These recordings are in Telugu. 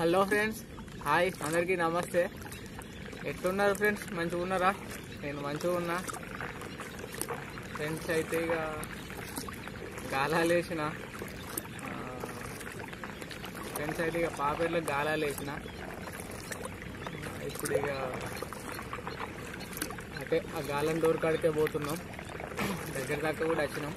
హలో ఫ్రెండ్స్ హాయ్ అందరికీ నమస్తే ఎట్లున్నారు ఫ్రెండ్స్ మంచిగా ఉన్నారా నేను మంచిగా ఉన్నా ఫ్రెండ్స్ అయితే ఇక గాలాలు వేసిన ఫ్రెండ్స్ అయితే ఇక పాపేర్లో గాలాలు వేసిన ఇప్పుడు ఇక అంటే ఆ గాలం డోర్ కాడికే పోతున్నాం దగ్గర దాకా కూడా వచ్చినాం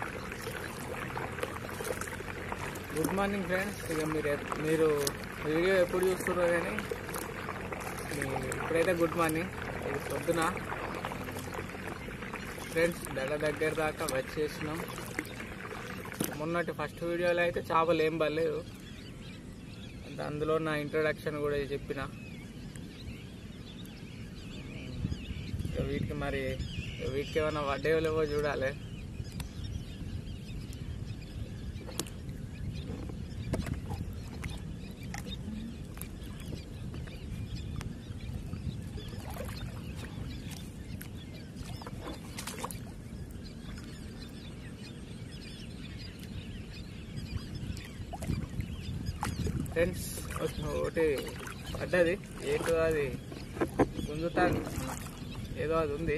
గుడ్ మార్నింగ్ ఫ్రెండ్స్ ఇక మీరు ఎప్- మీరు వీడియో ఎప్పుడు చూస్తున్నారో కానీ మీ- ఇప్పుడైతే గుడ్ మార్నింగ్ ఇది పొద్దున ఫ్రెండ్స్ దగ్గర దగ్గర దాకా వచ్చేసినాం మొన్నటి ఫస్ట్ వీడియోలో అయితే చేపలు ఏం పర్లేదు అంటే అందులో నా ఇంట్రడక్షన్ కూడా చెప్పిన ఇక వీటికి మరి ఇక వీటికి ఏమైనా వడ్డేవో లేవో చూడాలి ఫ్రెండ్స్ ఒకటి పడ్డది ఏంటో అది గుంజుతాను ఏదో అది ఉంది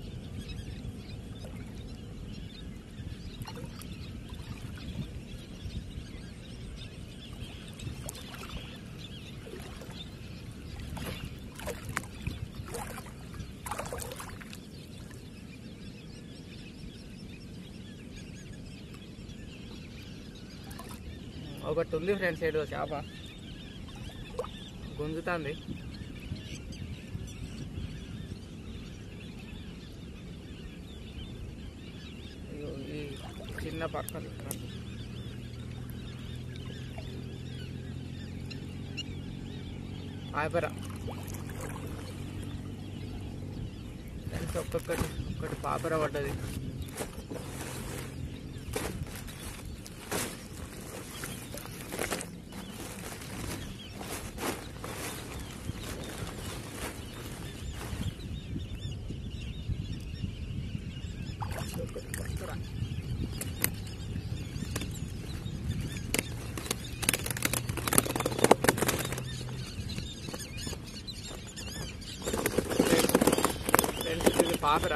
ఒకటి ఉంది ఫ్రెండ్స్ ఏదో చేప గుంజుతుంది ఇగో ఈ చిన్న పక్కన ఆపరా ఫ్రెండ్స్ ఒక్కొక్కటి ఒక్కటి పాపర పడ్డది ఒక్కటి పక్కన ఫ్రెండ్స్ ఇది పాపరా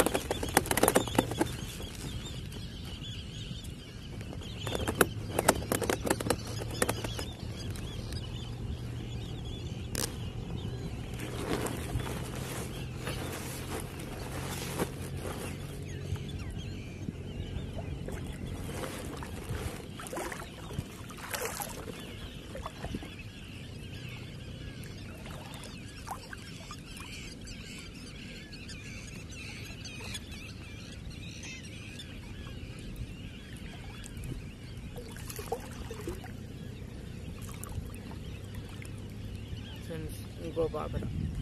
ఫ్రెండ్స్ ఇంకో పాపర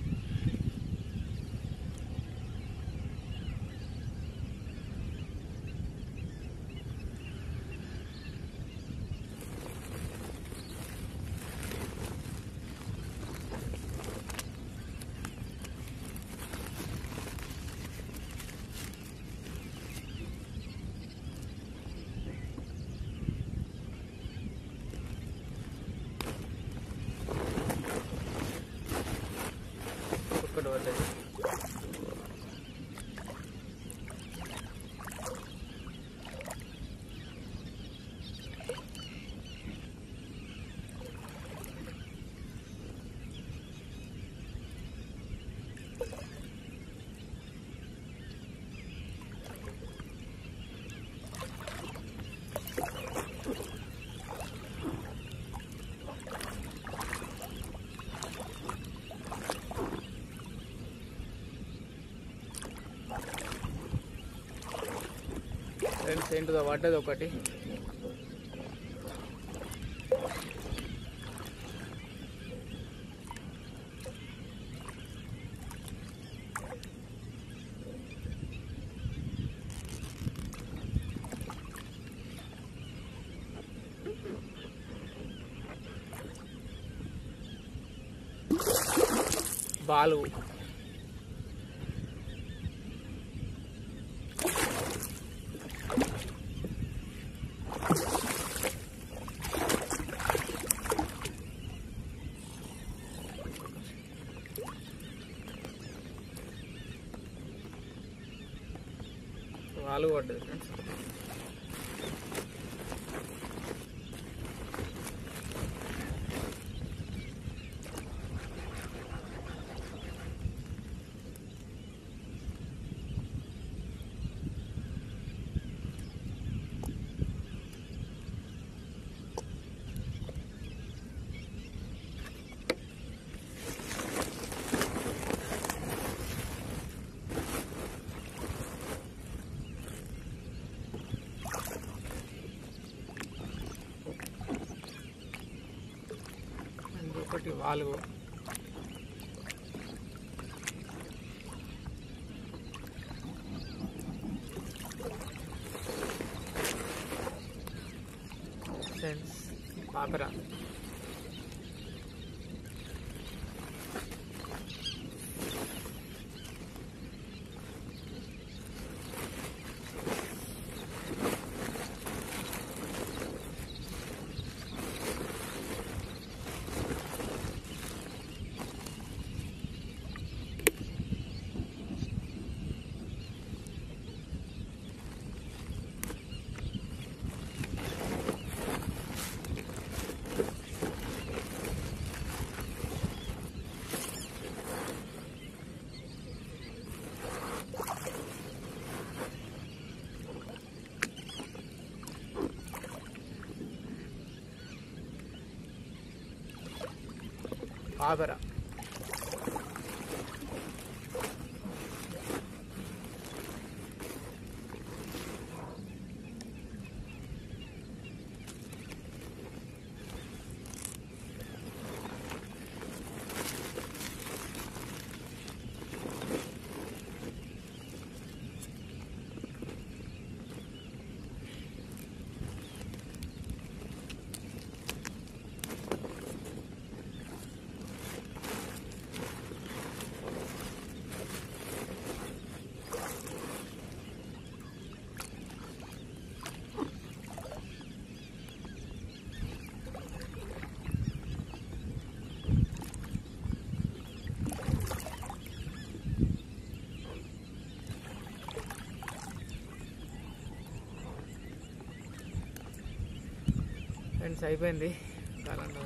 ఒక్కటి పడ్డది ఫ్రెండ్స్ ఏంటిదో పడ్డది ఒకటి బాలు వాలు పడ్డది ఫ్రెండ్స్ అండ్ ఒకటి వాలు ఫ్రెండ్స్ పాపరా పాపరా ఫ్రెండ్స్ అయిపోయింది కాలంలో